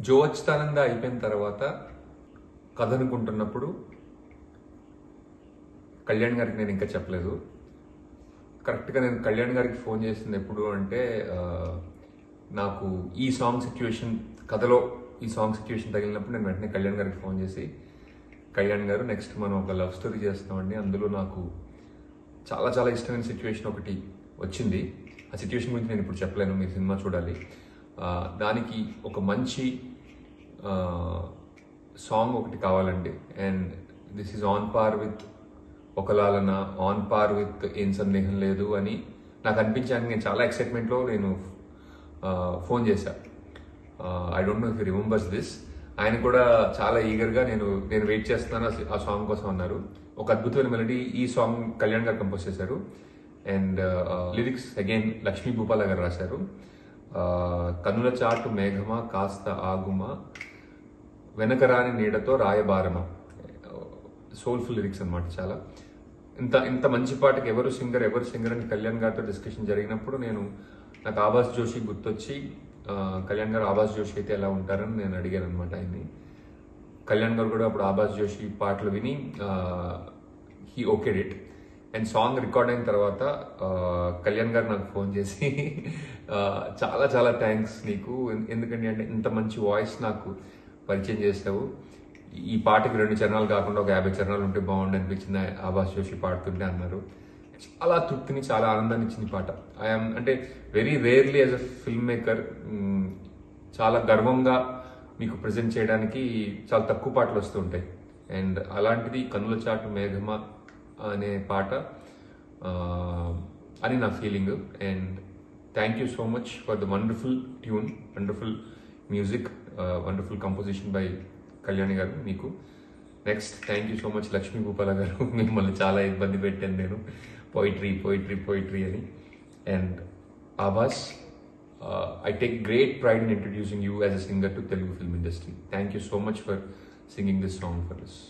జో అచ్యుతానంద అయిపోయిన తర్వాత కథ అనుకుంటున్నప్పుడు కళ్యాణ్ గారికి నేను ఇంకా చెప్పలేదు కరెక్ట్గా నేను కళ్యాణ్ గారికి ఫోన్ చేసింది ఎప్పుడు అంటే ఆ, నాకు ఈ సాంగ్ సిచ్యువేషన్ కథలో ఈ సాంగ్ సిచ్యువేషన్ తగిలినప్పుడు నేను వెంటనే కళ్యాణ్ గారికి ఫోన్ చేసి కళ్యాణ్ గారు నెక్స్ట్ మనం ఒక లవ్ స్టోరీ చేస్తామండి అందులో నాకు చాలా చాలా ఇష్టమైన సిచ్యువేషన్ ఒకటి వచ్చింది ఆ సిచ్యువేషన్ గురించి నేను ఇప్పుడు చెప్పలేను మీరు సినిమా చూడాలి ఆ, దానికి ఒక మంచి సాంగ్ ఒకటి కావాలండి and this is on par with ఒకలాలన ఆన్ పార్ విత్ ఏం సందేహం లేదు అని నాకు అనిపించాను నేను చాలా ఎక్సైట్మెంట్లో నేను ఫోన్ చేశా I don't know if remembers this ఆయన కూడా చాలా ఈగర్గా నేను నేను వెయిట్ చేస్తున్నాను ఆ సి- ఆ సాంగ్ కోసం అన్నారు ఒక అద్భుతమైన మెలడీ ఈ సాంగ్ కళ్యాణ్ గారు కంపోజ్ చేశారు and lyrics again Lakshmi Bhupala garu రాశారు Uh, కనుల చాటు మేఘమా కాస్త ఆగుమా వెనకరాని నీడతో రాయబారమా సోల్ఫుల్ లిరిక్స్ అన్నమాట చాలా ఇంత ఇంత మంచి పాటకి ఎవరు సింగర్ ఎవరు సింగర్ అని కళ్యాణ్ గారితో డిస్కషన్ జరిగినప్పుడు నేను నాకు ఆవాస్ జోషి గుర్తొచ్చి ఆ, కళ్యాణ్ గారు ఆవాస్ జోషి అయితే ఎలా ఉంటారని నేను అడిగాను అనమాట ఆయన్ని కళ్యాణ్ గారు కూడా అప్పుడు ఆవాస్ జోషి పాటలు విని he okay it and song record అయిన తర్వాత ఆ, కళ్యాణ్ గారు నాకు ఫోన్ చేసి ఆ, చాలా చాలా థ్యాంక్స్ నీకు ఎన్- ఎందుకంటే అంటే ఇంత మంచి వాయిస్ నాకు పరిచయం చేసావు ఈ పాటకి రెండు చరణాలు కాకుండా ఒక యాభై చరణాలు ఉంటే బాగుండు అనిపించింది ఆభాస్ జోషి పాడుతుంటే అన్నారు చాలా తృప్తిని చాలా ఆనందాన్ని ఇచ్చింది ఈ పాట ఐఎమ్ అంటే very rarely as a film maker చాలా గర్వంగా మీకు ప్రజెంట్ చేయడానికి చాలా తక్కువ పాటలు వస్తూ ఉంటాయి అండ్ అలాంటిది కన్నుల చాటు మేఘమ అనే పాట ఆ, అని నా feeling and thank you so much for the wonderful tune wonderful music wonderful composition by Kalyani garu మీకు next thank you so much Lakshmi Bhupala garu మిమ్మల్ని చాలా ఇబ్బంది పెట్టాను నేను పోయిట్రీ పోయిట్రీ పోయిట్రీ అని and Abhas I take great pride in introducing you as a singer to Telugu film industry thank you so much for singing this song for this